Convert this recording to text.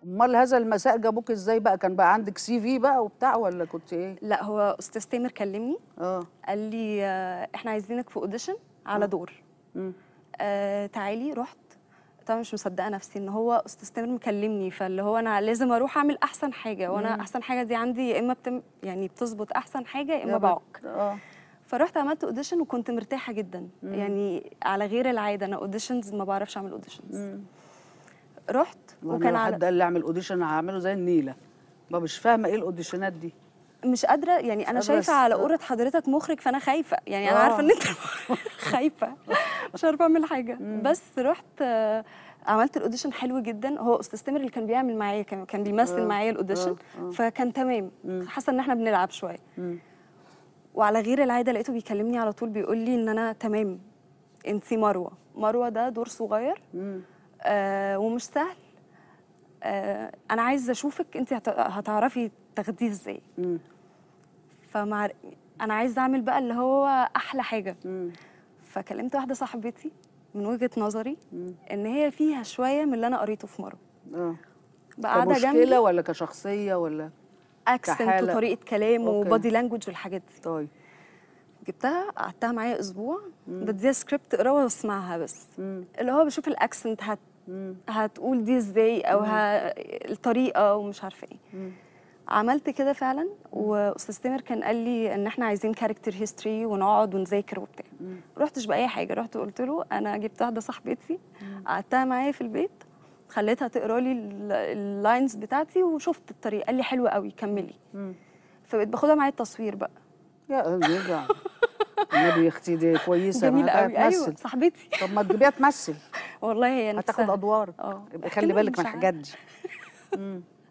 امال هذا المساء جابوك ازاي بقى كان بقى عندك سي في بقى وبتاع ولا كنت ايه لا هو استاذ تامر كلمني اه قال لي آه، احنا عايزينك في اوديشن على دور مم. آه تعالي رحت طبعا مش مصدقه نفسي ان هو استاذ تامر مكلمني فاللي هو انا لازم اروح اعمل احسن حاجه وانا احسن حاجه دي عندي يا اما بتم يعني بتظبط احسن حاجه يا اما بعك اه فرحت عملت اوديشن وكنت مرتاحه جدا يعني على غير العاده انا اوديشنز ما بعرفش اعمل اوديشنز رحت وكان وكان لو على حد قال لي اعمل اوديشن هعمله زي النيله ما مش فاهمه ايه الاوديشنات دي مش قادره يعني انا قادرة شايفه أس- على آه. قرة حضرتك مخرج فانا خايفه يعني انا آه. عارفه ان انت خايفه مش عارفه اعمل حاجه بس رحت آه، عملت الاوديشن حلو جدا هو استاذ تامر اللي كان بيعمل معايا كان كان بيمثل آه، معايا الاوديشن آه، آه. فكان تمام حاسه ان احنا بنلعب شويه مم. وعلى غير العاده لقيته بيكلمني على طول بيقول لي ان انا تمام انت مروه مروه ده دور صغير مم. آه ومش سهل آه انا عايزه اشوفك انت هت- هتعرفي تاخديه ازاي مم. فمع انا عايزه اعمل بقى اللي هو احلى حاجه مم. فكلمت واحده صاحبتي من وجهه نظري ان هي فيها شويه من اللي انا قريته في مره اه بقى قاعده كمشكله جنبي ولا كشخصيه ولا اكسنت كحالة. وطريقه كلام أوكي. وبادي لانجوج والحاجات دي طيب جبتها قعدتها معايا اسبوع بديها سكريبت اقراها واسمعها بس مم. اللي هو بشوف الاكسنت هت مم. هتقول دي ازاي او ه... الطريقه ومش عارفه ايه مم. عملت كده فعلا واستاذ تامر كان قال لي ان احنا عايزين كاركتر هيستوري ونقعد ونذاكر وبتاع رحتش باي حاجه رحت قلت له انا جبت واحده صاحبتي قعدتها معايا في البيت خليتها تقرا لي ال- اللاينز بتاعتي وشفت الطريقه قال لي حلوه قوي كملي مم. فبقيت باخدها معايا التصوير بقى يا يرجع النبي يا اختي دي كويسه جميله ما قوي ايوه تمثل صاحبتي طب ما تجيبيها تمثل والله هي هتاخد نفسها ادوار اه يبقى احكي خلي لها بالك من مش الحاجات دي مم.